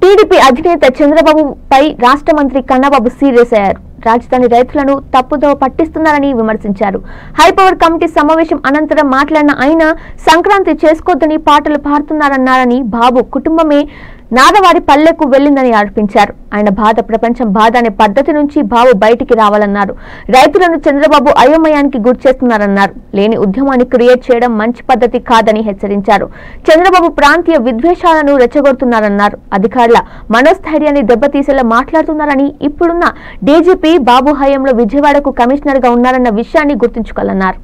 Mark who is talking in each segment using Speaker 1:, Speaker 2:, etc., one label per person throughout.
Speaker 1: TDP అధినేత చంద్రబాబుపై రాష్ట్ర మంత్రి కన్నబాబు సీరియస్ అయ్యారు రాజధాని రైతులను తప్పుదో పట్టిస్తున్నారని విమర్శించారు హైపవర్ కమిటీ సమావేశం అనంతరం మాట్లాడిన ఆయన సంక్రాంతి చేసుకోవద్దని పాటలు పాడుతున్నారన్నారని బాబు కుటుంబమే నాదవారి పల్లెకు వెళ్లిందని ఆరోపించారు ఆయన బాధ ప్రపంచం బాధ అనే పద్ధతి నుంచి బాబు బయటికి రావాలన్నారు రైతులను చంద్రబాబు అయోమయానికి గురి చేస్తున్నారన్నారు లేని ఉద్యమాన్ని క్రియేట్ చేయడం మంచి పద్ధతి కాదని హెచ్చరించారు చంద్రబాబు ప్రాంతీయ విద్వేషాలను రెచ్చగొడుతున్నారన్నారు అధికారుల మనోస్థైర్యాన్ని దెబ్బతీసేలా మాట్లాడుతున్నారని ఇప్పుడున్న డీజీపీ బాబు హయాంలో విజయవాడకు కమిషనర్ గా ఉన్నారన్న విషయాన్ని గుర్తుంచుకోవాలన్నారు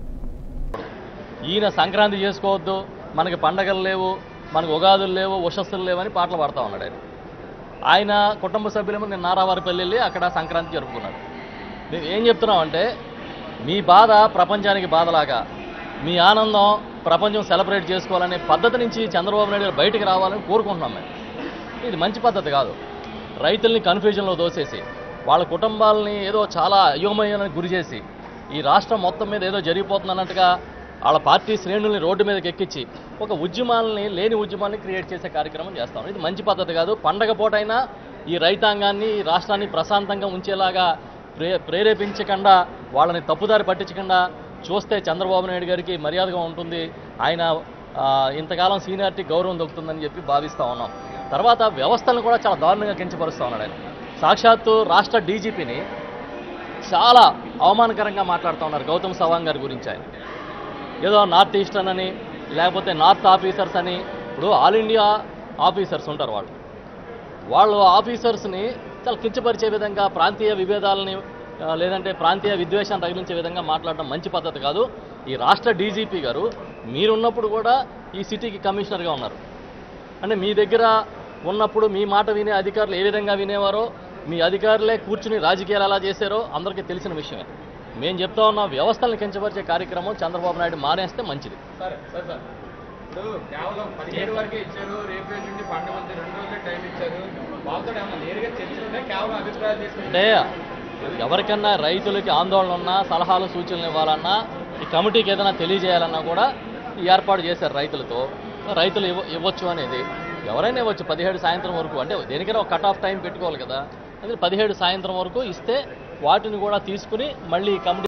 Speaker 2: ఈయన సంక్రాంతి చేసుకోవద్దు మనకి పండగలు లేవు మనకు ఉగాదులు లేవు ఉషస్సులు లేవు అని పాటలు పాడుతూ ఉన్నాడు ఆయన ఆయన కుటుంబ సభ్యులేమో నేను నారావారిపల్లి వెళ్ళి అక్కడ సంక్రాంతి జరుపుకున్నాడు మేము ఏం చెప్తున్నాం అంటే మీ బాధ ప్రపంచానికి బాధలాగా మీ ఆనందం ప్రపంచం సెలబ్రేట్ చేసుకోవాలనే పద్ధతి నుంచి చంద్రబాబు నాయుడు గారు బయటికి రావాలని కోరుకుంటున్నాం మేము ఇది మంచి పద్ధతి కాదు రైతుల్ని కన్ఫ్యూజన్లో దోసేసి వాళ్ళ కుటుంబాలని ఏదో చాలా అయోమయానికి గురి చేసి ఈ రాష్ట్రం మొత్తం మీద ఏదో జరిగిపోతుంది అన్నట్టుగా వాళ్ళ పార్టీ శ్రేణుల్ని రోడ్డు మీదకి ఎక్కించి ఒక ఉద్యమాలని లేని ఉద్యమాన్ని క్రియేట్ చేసే కార్యక్రమం చేస్తాం ఇది మంచి పద్ధతి కాదు పండగ పూటైనా ఈ రైతాంగాన్ని ఈ రాష్ట్రాన్ని ప్రశాంతంగా ఉంచేలాగా ప్రే ప్రేరేపించకుండా వాళ్ళని తప్పుదారి పట్టించకుండా చూస్తే చంద్రబాబు నాయుడు గారికి మర్యాదగా ఉంటుంది ఆయన ఆ, ఇంతకాలం సీనియారిటీ గౌరవం దొరుకుతుందని చెప్పి భావిస్తూ ఉన్నాం తర్వాత వ్యవస్థలను కూడా చాలా దారుణంగా కించపరుస్తూ ఉన్నాడు ఆయన సాక్షాత్తు రాష్ట్ర డీజీపీని చాలా అవమానకరంగా మాట్లాడుతూ ఉన్నారు గౌతమ్ సవాంగ్ గారి గురించి ఆయన ఏదో నార్త్ ఈస్టర్న్ అని లేకపోతే నార్త్ ఆఫీసర్స్ అని ఇప్పుడు ఆల్ ఇండియా ఆఫీసర్స్ ఉంటారు వాళ్ళు వాళ్ళు ఆఫీసర్స్ని చాలా కించపరిచే విధంగా ప్రాంతీయ విభేదాలని ఆ, లేదంటే ప్రాంతీయ విద్వేషాన్ని తగిలించే విధంగా మాట్లాడడం మంచి పద్ధతి కాదు ఈ రాష్ట్ర డీజీపీ గారు మీరున్నప్పుడు కూడా ఈ సిటీకి కమిషనర్గా ఉన్నారు అంటే మీ దగ్గర ఉన్నప్పుడు మీ మాట వినే అధికారులు ఏ విధంగా వినేవారో మీ అధికారులే కూర్చుని రాజకీయాలు ఎలా చేశారో అందరికీ తెలిసిన విషయమే మేము చెప్తా ఉన్న వ్యవస్థలను కించపరిచే కార్యక్రమం చంద్రబాబు నాయుడు మానేస్తే మంచిది
Speaker 3: సరే సరే సార్ ఇప్పుడు కేవలం పదిహేడు వరకే ఇచ్చారు రేపు రోజు నుండి పండుగ ఉంది రెండు రోజులే టైం ఇచ్చారు వాళ్ళతో ఏమన్నా నేరుగా చర్చలుంటే కేవలం అభిప్రాయాలు తీసుకుంటే
Speaker 2: అంటే ఎవరికన్నా రైతులకి ఆందోళన ఉన్నా సలహాలు సూచనలు ఇవ్వాలన్నా ఈ కమిటీకి ఏదైనా తెలియజేయాలన్నా కూడా ఈ ఏర్పాటు చేశారు రైతులతో రైతులు ఇవ్వ ఇవ్వచ్చు అనేది ఎవరైనా ఇవ్వచ్చు పదిహేడు సాయంత్రం వరకు అంటే దేనికైనా ఒక కట్ ఆఫ్ టైం పెట్టుకోవాలి కదా అందుకే పదిహేడు సాయంత్రం వరకు ఇస్తే వాటిని కూడా తీసుకుని మళ్ళీ ఈ కమిటీ